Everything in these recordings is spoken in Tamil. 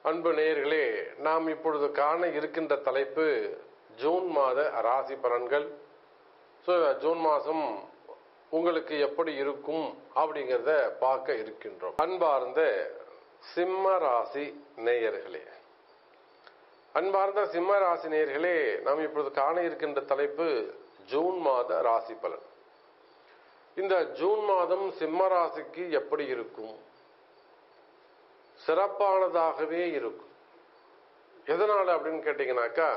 அன்பு நேயர்களே நாம் இப்பொழுது காண இருக்கின்ற தலைப்பு ஜூன் மாத ராசி பலன்கள் ஸோ ஜூன் மாதம் உங்களுக்கு எப்படி இருக்கும் அப்படிங்கிறத பார்க்க இருக்கின்றோம் அன்பார்ந்த சிம்ம ராசி நேயர்களே அன்பார்ந்த சிம்ம ராசி நேயர்களே நாம் இப்பொழுது காண இருக்கின்ற தலைப்பு ஜூன் மாத ராசி பலன் இந்த ஜூன் மாதம் சிம்ம ராசிக்கு எப்படி இருக்கும் சிறப்பானதாகவே இருக்கும் எதனால அப்படின்னு கேட்டீங்கன்னாக்கா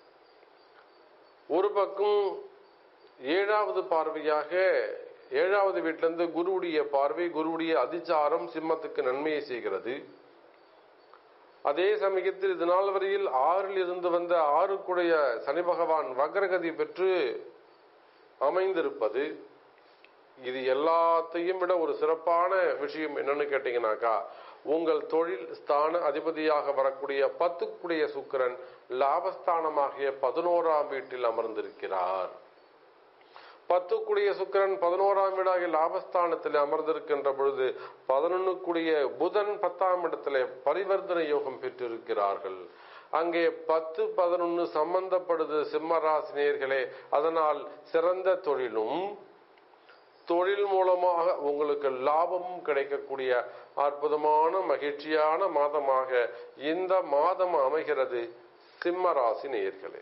ஒரு பக்கம் ஏழாவது பார்வையாக ஏழாவது வீட்டிலிருந்து குருவுடைய பார்வை குருவுடைய அதிச்சாரம் சிம்மத்துக்கு நன்மையை செய்கிறது அதே சமயத்தில் இது நாள் வரையில் ஆறில் இருந்து வந்த ஆறுக்குடைய சனி பகவான் வக்ரகதி பெற்று அமைந்திருப்பது இது எல்லாத்தையும் விட ஒரு சிறப்பான விஷயம் என்னன்னு கேட்டீங்கன்னாக்கா உங்கள் தொழில் ஸ்தான அதிபதியாக வரக்கூடிய பத்துக்குடைய சுக்கிரன் லாபஸ்தானமாகிய பதினோராம் வீட்டில் அமர்ந்திருக்கிறார் பத்துக்குடைய சுக்கிரன் பதினோராம் வீடாகிய லாபஸ்தானத்தில் அமர்ந்திருக்கின்ற பொழுது பதினொன்னுக்குடைய புதன் பத்தாம் இடத்துல பரிவர்த்தனை யோகம் பெற்றிருக்கிறார்கள் அங்கே பத்து பதினொன்னு சம்பந்தப்படுது சிம்மராசினியர்களே அதனால் சிறந்த தொழிலும் தொழில் மூலமாக உங்களுக்கு லாபமும் கிடைக்கக்கூடிய அற்புதமான மகிழ்ச்சியான மாதமாக இந்த மாதம் அமைகிறது சிம்ம ராசி நேயர்களே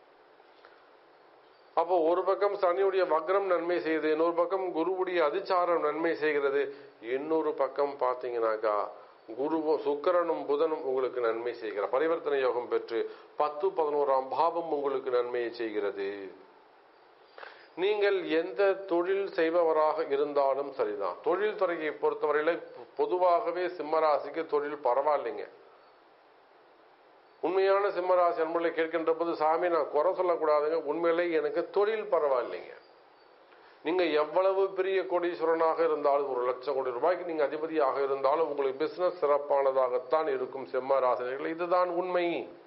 அப்போ ஒரு பக்கம் சனியுடைய வக்ரம் நன்மை செய்யுது இன்னொரு பக்கம் குருவுடைய அதிச்சாரம் நன்மை செய்கிறது இன்னொரு பக்கம் பார்த்தீங்கன்னாக்கா குருவும் சுக்கரனும் புதனும் உங்களுக்கு நன்மை செய்கிறார் பரிவர்த்தனை யோகம் பெற்று பத்து பதினோராம் பாவம் உங்களுக்கு நன்மையை செய்கிறது நீங்கள் எந்த தொழில் செய்பவராக இருந்தாலும் சரிதான் தொழில் துறையை பொறுத்தவரையில பொதுவாகவே சிம்மராசிக்கு தொழில் பரவாயில்லைங்க உண்மையான சிம்மராசி அன்பர்களை கேட்கின்ற போது சாமி நான் குறை சொல்லக்கூடாதுங்க உண்மையிலே எனக்கு தொழில் பரவாயில்லைங்க நீங்க எவ்வளவு பெரிய கோடீஸ்வரனாக இருந்தாலும் ஒரு லட்சம் கோடி ரூபாய்க்கு நீங்க அதிபதியாக இருந்தாலும் உங்களுக்கு பிசினஸ் சிறப்பானதாகத்தான் இருக்கும் சிம்ம ராசினர்கள் இதுதான் உண்மை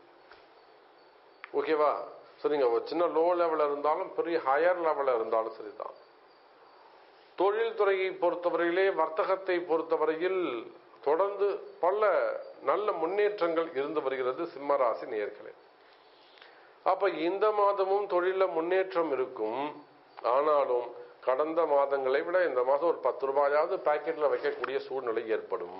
ஓகேவா ஸோ நீங்க ஒரு சின்ன லோ லெவலில் இருந்தாலும் பெரிய ஹையர் லெவலில் இருந்தாலும் சரிதான் தொழில் துறையை பொறுத்தவரையிலே வர்த்தகத்தை பொறுத்தவரையில் தொடர்ந்து பல நல்ல முன்னேற்றங்கள் இருந்து வருகிறது சிம்மராசி நேர்களே அப்ப இந்த மாதமும் தொழில முன்னேற்றம் இருக்கும் ஆனாலும் கடந்த மாதங்களை விட இந்த மாதம் ஒரு பத்து ரூபாயாவது பாக்கெட்ல வைக்கக்கூடிய சூழ்நிலை ஏற்படும்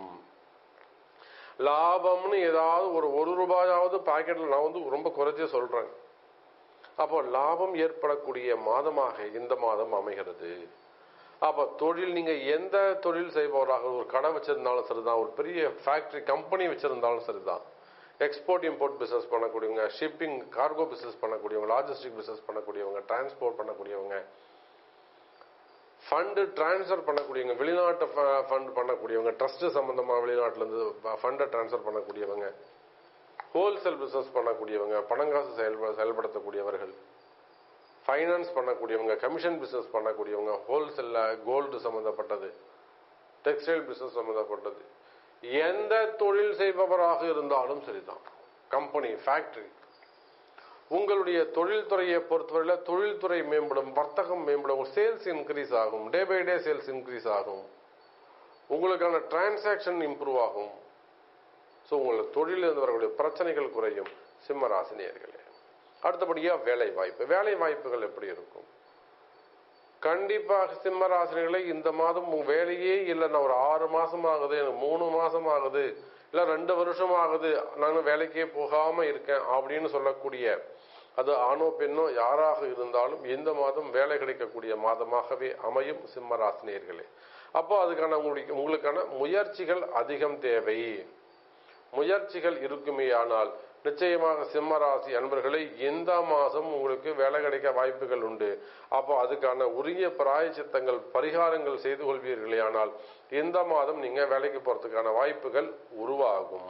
லாபம்னு ஏதாவது ஒரு ஒரு ரூபாயாவது பாக்கெட்ல நான் வந்து ரொம்ப குறைச்சே சொல்றேன் அப்போ லாபம் ஏற்படக்கூடிய மாதமாக இந்த மாதம் அமைகிறது அப்ப தொழில் நீங்க எந்த தொழில் செய்பவராக ஒரு கடை வச்சிருந்தாலும் சரிதான் ஒரு பெரிய ஃபேக்டரி கம்பெனி வச்சிருந்தாலும் சரிதான் எக்ஸ்போர்ட் இம்போர்ட் பிசினஸ் பண்ணக்கூடியவங்க ஷிப்பிங் கார்கோ பிசினஸ் பண்ணக்கூடியவங்க லாஜிஸ்டிக் பிசினஸ் பண்ணக்கூடியவங்க டிரான்ஸ்போர்ட் பண்ணக்கூடியவங்க ஃபண்டு டிரான்ஸ்ஃபர் பண்ணக்கூடியவங்க வெளிநாட்டு ஃபண்ட் பண்ணக்கூடியவங்க ட்ரஸ்ட் சம்பந்தமா வெளிநாட்டிலேருந்து ஃபண்டை டிரான்ஸ்ஃபர் பண்ணக்கூடியவங்க ஹோல்சேல் பிசினஸ் பண்ணக்கூடியவங்க பணங்காசு செயல்பட செயல்படுத்தக்கூடியவர்கள் ஃபைனான்ஸ் பண்ணக்கூடியவங்க கமிஷன் பிசினஸ் பண்ணக்கூடியவங்க ஹோல்சேல்ல கோல்டு சம்பந்தப்பட்டது டெக்ஸ்டைல் பிசினஸ் சம்பந்தப்பட்டது எந்த தொழில் செய்பவராக இருந்தாலும் சரிதான் கம்பெனி ஃபேக்டரி உங்களுடைய தொழில்துறையை பொறுத்தவரையில் தொழில்துறை மேம்படும் வர்த்தகம் மேம்படும் சேல்ஸ் இன்க்ரீஸ் ஆகும் day by day sales increase ஆகும் உங்களுக்கான டிரான்சாக்ஷன் இம்ப்ரூவ் ஆகும் ஸோ உங்களை தொழிலில் இருந்து வரக்கூடிய பிரச்சனைகள் குறையும் சிம்ம ராசினியர்களே அடுத்தபடியா வேலை வாய்ப்பு வேலை வாய்ப்புகள் எப்படி இருக்கும் கண்டிப்பாக சிம்ம ராசினிகளை இந்த மாதம் உங்க வேலையே இல்லை நான் ஒரு ஆறு மாசம் ஆகுது எனக்கு மூணு மாசம் ஆகுது இல்ல ரெண்டு வருஷம் ஆகுது நான் வேலைக்கே போகாம இருக்கேன் அப்படின்னு சொல்லக்கூடிய அது ஆணோ பெண்ணோ யாராக இருந்தாலும் இந்த மாதம் வேலை கிடைக்கக்கூடிய மாதமாகவே அமையும் சிம்ம ராசினியர்களே அப்போ அதுக்கான உங்களுக்கு உங்களுக்கான முயற்சிகள் அதிகம் தேவை முயற்சிகள் இருக்குமே ஆனால் நிச்சயமாக சிம்ம ராசி அன்பர்களை இந்த மாதம் உங்களுக்கு வேலை கிடைக்க வாய்ப்புகள் உண்டு அப்போ அதுக்கான உரிய பிராயச்சித்தங்கள் பரிகாரங்கள் செய்து கொள்வீர்களே ஆனால் இந்த மாதம் நீங்க வேலைக்கு போறதுக்கான வாய்ப்புகள் உருவாகும்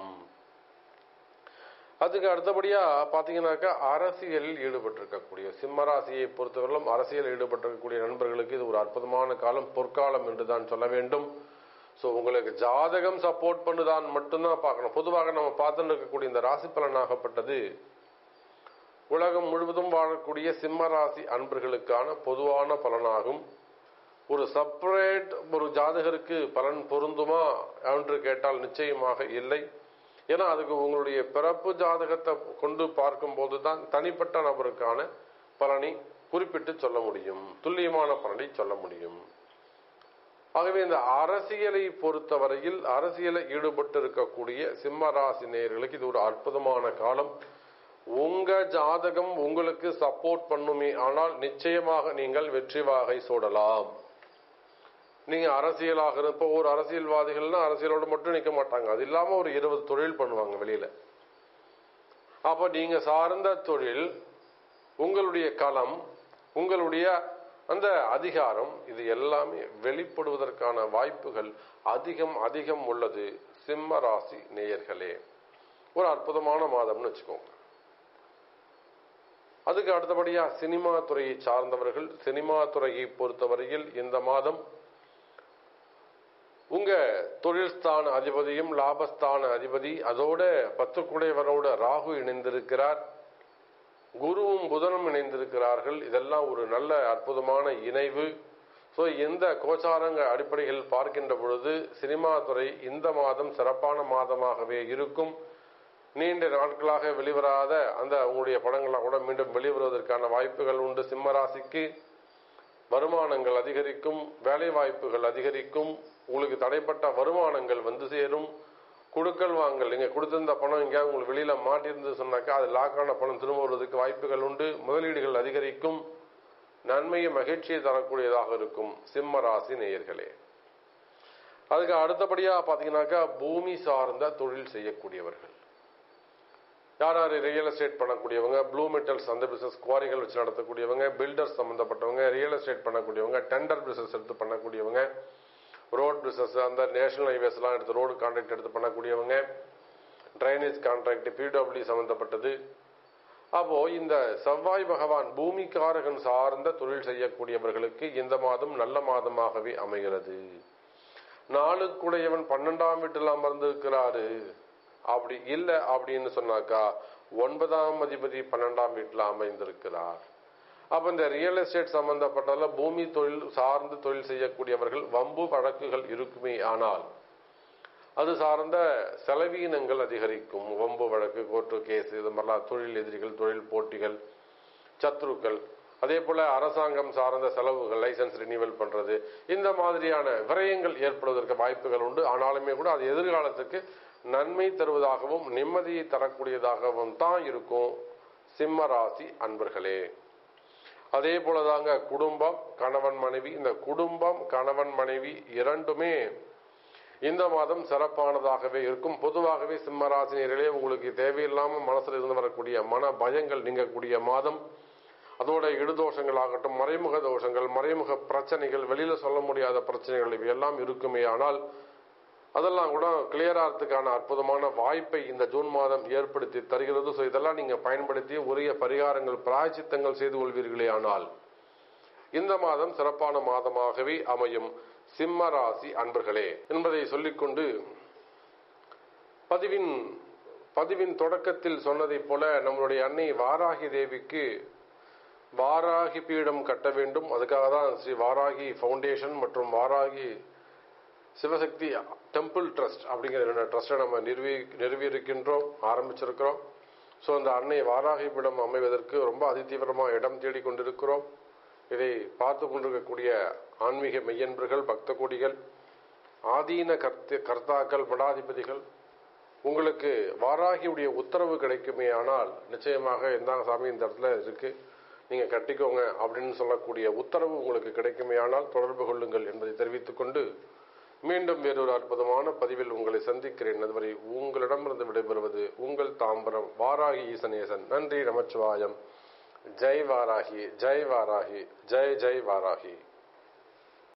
அதுக்கு அடுத்தபடியா பாத்தீங்கன்னாக்கா அரசியலில் ஈடுபட்டிருக்கக்கூடிய சிம்மராசியை பொறுத்தவரையிலும் அரசியல் ஈடுபட்டிருக்கக்கூடிய நண்பர்களுக்கு இது ஒரு அற்புதமான காலம் பொற்காலம் என்றுதான் சொல்ல வேண்டும் ஸோ உங்களுக்கு ஜாதகம் சப்போர்ட் பண்ணுதான் மட்டும்தான் பார்க்கணும் பொதுவாக நம்ம பார்த்துட்டு இருக்கக்கூடிய இந்த ராசி பலனாகப்பட்டது உலகம் முழுவதும் வாழக்கூடிய சிம்ம ராசி அன்பர்களுக்கான பொதுவான பலனாகும் ஒரு செப்பரேட் ஒரு ஜாதகருக்கு பலன் பொருந்துமா என்று கேட்டால் நிச்சயமாக இல்லை ஏன்னா அதுக்கு உங்களுடைய பிறப்பு ஜாதகத்தை கொண்டு பார்க்கும்போது தான் தனிப்பட்ட நபருக்கான பலனை குறிப்பிட்டு சொல்ல முடியும் துல்லியமான பலனை சொல்ல முடியும் ஆகவே இந்த அரசியலை பொறுத்தவரையில் அரசியலை ஈடுபட்டு இருக்கக்கூடிய சிம்ம ராசி நேயர்களுக்கு இது ஒரு அற்புதமான காலம் உங்க ஜாதகம் உங்களுக்கு சப்போர்ட் பண்ணுமே ஆனால் நிச்சயமாக நீங்கள் வெற்றி வாகை சூடலாம் நீங்க அரசியலாக இருப்ப ஒரு அரசியல்வாதிகள்னா அரசியலோட மட்டும் நிக்க மாட்டாங்க அது இல்லாம ஒரு இருபது தொழில் பண்ணுவாங்க வெளியில அப்ப நீங்க சார்ந்த தொழில் உங்களுடைய களம் உங்களுடைய அந்த அதிகாரம் இது எல்லாமே வெளிப்படுவதற்கான வாய்ப்புகள் அதிகம் அதிகம் உள்ளது சிம்ம ராசி நேயர்களே ஒரு அற்புதமான மாதம்னு வச்சுக்கோங்க அதுக்கு அடுத்தபடியா சினிமா துறையை சார்ந்தவர்கள் சினிமா துறையை பொறுத்தவரையில் இந்த மாதம் உங்க தொழில்ஸ்தான அதிபதியும் லாபஸ்தான அதிபதி அதோட பத்துக்குடையவரோட ராகு இணைந்திருக்கிறார் குருவும் புதனும் இணைந்திருக்கிறார்கள் இதெல்லாம் ஒரு நல்ல அற்புதமான இணைவு ஸோ இந்த கோச்சாரங்க அடிப்படையில் பார்க்கின்ற பொழுது சினிமா துறை இந்த மாதம் சிறப்பான மாதமாகவே இருக்கும் நீண்ட நாட்களாக வெளிவராத அந்த உங்களுடைய படங்கள்லாம் கூட மீண்டும் வெளிவருவதற்கான வாய்ப்புகள் உண்டு சிம்மராசிக்கு வருமானங்கள் அதிகரிக்கும் வேலை வாய்ப்புகள் அதிகரிக்கும் உங்களுக்கு தடைப்பட்ட வருமானங்கள் வந்து சேரும் கொடுக்கல் வாங்கல் நீங்க கொடுத்திருந்த பணம் எங்கேயாவது உங்களுக்கு வெளியில மாட்டிருந்து சொன்னாக்கா அது லாக்கான பணம் திரும்ப வருவதற்கு வாய்ப்புகள் உண்டு முதலீடுகள் அதிகரிக்கும் நன்மையை மகிழ்ச்சியை தரக்கூடியதாக இருக்கும் சிம்ம ராசி நேயர்களே அதுக்கு அடுத்தபடியா பாத்தீங்கன்னாக்கா பூமி சார்ந்த தொழில் செய்யக்கூடியவர்கள் யார் யார் ரியல் எஸ்டேட் பண்ணக்கூடியவங்க ப்ளூ மெட்டல்ஸ் அந்த பிசினஸ் குவாரிகள் வச்சு நடத்தக்கூடியவங்க பில்டர்ஸ் சம்பந்தப்பட்டவங்க ரியல் எஸ்டேட் பண்ணக்கூடியவங்க டெண்டர் பிசினஸ் எடுத்து பண்ணக்கூடியவங்க ரோட் பிசினஸ் அந்த நேஷனல் ஹைவேஸ்லாம் எடுத்து ரோடு கான்ட்ராக்ட் எடுத்து பண்ணக்கூடியவங்க ட்ரைனேஜ் கான்ட்ராக்ட் பிடபிள்யூ சம்பந்தப்பட்டது அப்போ இந்த செவ்வாய் பகவான் பூமிக்காரகன் சார்ந்த தொழில் செய்யக்கூடியவர்களுக்கு இந்த மாதம் நல்ல மாதமாகவே அமைகிறது நாளுக்குடையவன் பன்னெண்டாம் வீட்டில் அமர்ந்திருக்கிறாரு அப்படி இல்லை அப்படின்னு சொன்னாக்கா ஒன்பதாம் அதிபதி பன்னெண்டாம் வீட்டில் அமைந்திருக்கிறார் அப்ப இந்த ரியல் எஸ்டேட் சம்பந்தப்பட்டதுல பூமி தொழில் சார்ந்து தொழில் செய்யக்கூடியவர்கள் வம்பு வழக்குகள் இருக்குமே ஆனால் அது சார்ந்த செலவீனங்கள் அதிகரிக்கும் வம்பு வழக்கு கோர்ட்டு கேஸ் இது மாதிரிலாம் தொழில் எதிரிகள் தொழில் போட்டிகள் சத்ருக்கள் அதே போல அரசாங்கம் சார்ந்த செலவுகள் லைசன்ஸ் ரினிவல் பண்றது இந்த மாதிரியான விரயங்கள் ஏற்படுவதற்கு வாய்ப்புகள் உண்டு ஆனாலுமே கூட அது எதிர்காலத்துக்கு நன்மை தருவதாகவும் நிம்மதியை தரக்கூடியதாகவும் தான் இருக்கும் சிம்ம ராசி அன்பர்களே அதே போலதாங்க குடும்பம் கணவன் மனைவி இந்த குடும்பம் கணவன் மனைவி இரண்டுமே இந்த மாதம் சிறப்பானதாகவே இருக்கும் பொதுவாகவே சிம்மராசினியர்களே உங்களுக்கு தேவையில்லாம மனசுல இருந்து வரக்கூடிய மன பயங்கள் நீங்கக்கூடிய மாதம் அதோட இடுதோஷங்கள் ஆகட்டும் மறைமுக தோஷங்கள் மறைமுக பிரச்சனைகள் வெளியில சொல்ல முடியாத பிரச்சனைகள் இவை எல்லாம் இருக்குமே ஆனால் அதெல்லாம் கூட கிளியர் ஆகிறதுக்கான அற்புதமான வாய்ப்பை இந்த ஜூன் மாதம் ஏற்படுத்தி தருகிறது ஸோ இதெல்லாம் நீங்க பயன்படுத்தி உரிய பரிகாரங்கள் பிராய்ச்சித்தங்கள் செய்து கொள்வீர்களே ஆனால் இந்த மாதம் சிறப்பான மாதமாகவே அமையும் சிம்ம ராசி அன்பர்களே என்பதை சொல்லிக்கொண்டு பதிவின் பதிவின் தொடக்கத்தில் சொன்னதைப் போல நம்மளுடைய அன்னை வாராகி தேவிக்கு வாராகி பீடம் கட்ட வேண்டும் அதுக்காக தான் ஸ்ரீ வாராகி ஃபவுண்டேஷன் மற்றும் வாராகி சிவசக்தி டெம்பிள் ட்ரஸ்ட் அப்படிங்கிற ரெண்டு ட்ரஸ்ட்டை நம்ம நிறுவி நிறுவியிருக்கின்றோம் ஆரம்பிச்சிருக்கிறோம் ஸோ அந்த அன்னை வாராகி பீடம் அமைவதற்கு ரொம்ப அதிதீவிரமாக இடம் தேடிக் கொண்டிருக்கிறோம் இதை பார்த்து கொண்டிருக்கக்கூடிய ஆன்மீக மெய்யன்பர்கள் பக்த கோடிகள் ஆதீன கர்த்த கர்த்தாக்கள் மடாதிபதிகள் உங்களுக்கு வாராகியுடைய உத்தரவு கிடைக்குமே ஆனால் நிச்சயமாக எந்தாங்க சாமி இந்த இடத்துல இருக்கு நீங்க கட்டிக்கோங்க அப்படின்னு சொல்லக்கூடிய உத்தரவு உங்களுக்கு கிடைக்குமே ஆனால் தொடர்பு கொள்ளுங்கள் என்பதை தெரிவித்துக் கொண்டு மீண்டும் வேறொரு அற்புதமான பதிவில் உங்களை சந்திக்கிறேன் அதுவரை உங்களிடமிருந்து விடைபெறுவது உங்கள் தாம்பரம் வாராகி ஈசனேசன் நன்றி நமச்சிவாயம் ஜெய் வாராகி ஜெய் வாராகி ஜெய் ஜெய் வாராகி